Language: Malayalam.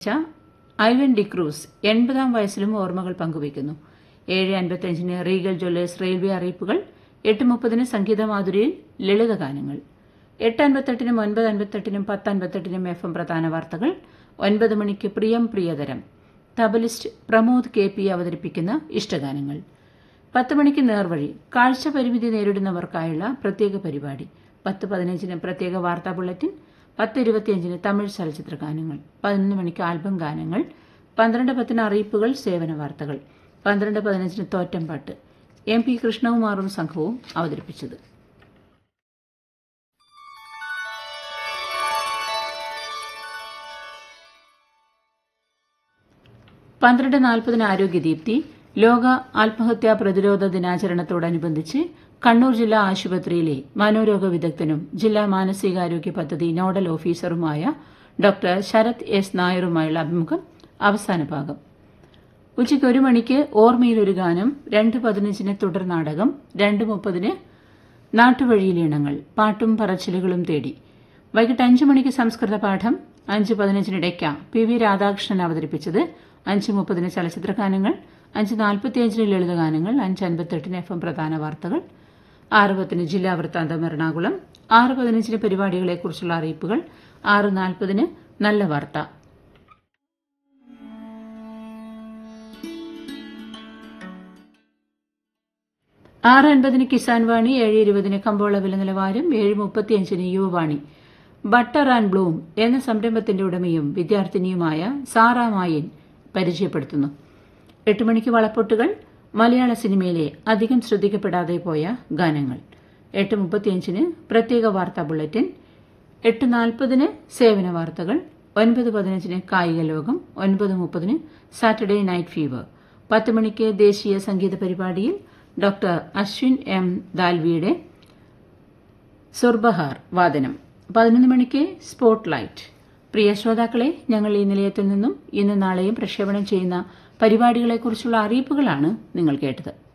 ഐവൻ ഡിക്രൂസ് എൺപതാം വയസ്സിലും ഓർമ്മകൾ പങ്കുവയ്ക്കുന്നു ഏഴ് അൻപത്തിയഞ്ചിന് റീഗൽ ജ്വല്ലേഴ്സ് റെയിൽവേ അറിയിപ്പുകൾ എട്ട് മുപ്പതിന് സംഗീതമാധുരിയിൽ ലളിതഗാനങ്ങൾ എട്ട് അൻപത്തെട്ടിനും ഒൻപത് അൻപത്തെട്ടിനും പത്ത് അൻപത്തെട്ടിനും എഫ് എം പ്രധാന വാർത്തകൾ ഒൻപത് മണിക്ക് പ്രിയം പ്രിയതരം തബലിസ്റ്റ് പ്രമോദ് കെ പി അവതരിപ്പിക്കുന്ന ഇഷ്ടഗാനങ്ങൾ പത്ത് മണിക്ക് നേർവഴി കാഴ്ച പരിമിതി നേരിടുന്നവർക്കായുള്ള പ്രത്യേക പരിപാടി പത്ത് പതിനഞ്ചിന് പ്രത്യേക വാർത്താ ബുള്ളറ്റിൻ പത്ത് ഇരുപത്തിയഞ്ചിന് തമിഴ് ചലച്ചിത്ര ഗാനങ്ങൾ പതിനൊന്ന് മണിക്ക് ആൽബം ഗാനങ്ങൾ പന്ത്രണ്ട് പത്തിന് അറിയിപ്പുകൾ സേവന വാർത്തകൾ പന്ത്രണ്ട് പതിനഞ്ചിന് തോറ്റംപാട്ട് എം പി കൃഷ്ണകുമാറും സംഘവും അവതരിപ്പിച്ചത് പന്ത്രണ്ട് നാൽപ്പതിന് ആരോഗ്യദീപ്തി ലോക ആത്മഹത്യാ പ്രതിരോധ ദിനാചരണത്തോടനുബന്ധിച്ച് കണ്ണൂർ ജില്ലാ ആശുപത്രിയിലെ മനോരോഗ വിദഗ്ധനും ജില്ലാ മാനസികാരോഗ്യ പദ്ധതി നോഡൽ ഓഫീസറുമായ ഡോക്ടർ ശരത് എസ് നായറുമായുള്ള അഭിമുഖം അവസാന ഭാഗം ഉച്ചയ്ക്ക് ഒരു മണിക്ക് ഓർമ്മയിലൊരു ഗാനം രണ്ട് പതിനഞ്ചിന് തുടർ നാടകം രണ്ട് മുപ്പതിന് നാട്ടുവഴിയിലീണങ്ങൾ പാട്ടും പറച്ചിലുകളും തേടി വൈകിട്ട് അഞ്ചു മണിക്ക് സംസ്കൃത പാഠം അഞ്ച് പതിനഞ്ചിന് ഡെക്ക പി വി രാധാകൃഷ്ണൻ അവതരിപ്പിച്ചത് അഞ്ച് മുപ്പതിന് ചലച്ചിത്ര ഗാനങ്ങൾ അഞ്ച് നാൽപ്പത്തിയഞ്ചിന് ലളിതഗാനങ്ങൾ അഞ്ച് അൻപത്തെട്ടിന് എഫ് എം പ്രധാന വാർത്തകൾ ആറ് പത്തിന് ജില്ലാ വൃത്താന്തം എറണാകുളം ആറ് പതിനഞ്ചിന് പരിപാടികളെക്കുറിച്ചുള്ള അറിയിപ്പുകൾ ആറ് നാൽപ്പതിന് നല്ല വാർത്ത ആറ് അൻപതിന് കിസാൻ വാണി ഏഴ് ഇരുപതിന് കമ്പോള വില നിലവാരം ഏഴ് മുപ്പത്തിയഞ്ചിന് യുവവാണി ബട്ടർ ആൻഡ് ബ്ലൂം എന്ന സംരംഭത്തിന്റെ ഉടമയും വിദ്യാർത്ഥിനിയുമായ സാറ മായൻ പരിചയപ്പെടുത്തുന്നു എട്ട് മണിക്ക് വളപ്പൊട്ടുകൾ മലയാള സിനിമയിലെ അധികം ശ്രദ്ധിക്കപ്പെടാതെ പോയ ഗാനങ്ങൾ എട്ട് മുപ്പത്തിയഞ്ചിന് പ്രത്യേക വാർത്താ ബുള്ളറ്റിൻ എട്ട് നാൽപ്പതിന് സേവന വാർത്തകൾ ഒൻപത് പതിനഞ്ചിന് കായിക ലോകം ഒൻപത് മുപ്പതിന് സാറ്റർഡേ നൈറ്റ് ഫീവർ പത്ത് മണിക്ക് ദേശീയ സംഗീത പരിപാടിയിൽ ഡോക്ടർ അശ്വിൻ എം ദാൽവിയുടെ സുർബഹാർ വാദനം പതിനൊന്ന് മണിക്ക് സ്പോട്ട് ലൈറ്റ് പ്രിയ ശ്രോതാക്കളെ ഞങ്ങൾ ഈ നിലയത്തിൽ നിന്നും ഇന്ന് നാളെയും പ്രക്ഷേപണം ചെയ്യുന്ന പരിപാടികളെക്കുറിച്ചുള്ള അറിയിപ്പുകളാണ് നിങ്ങൾ കേട്ടത്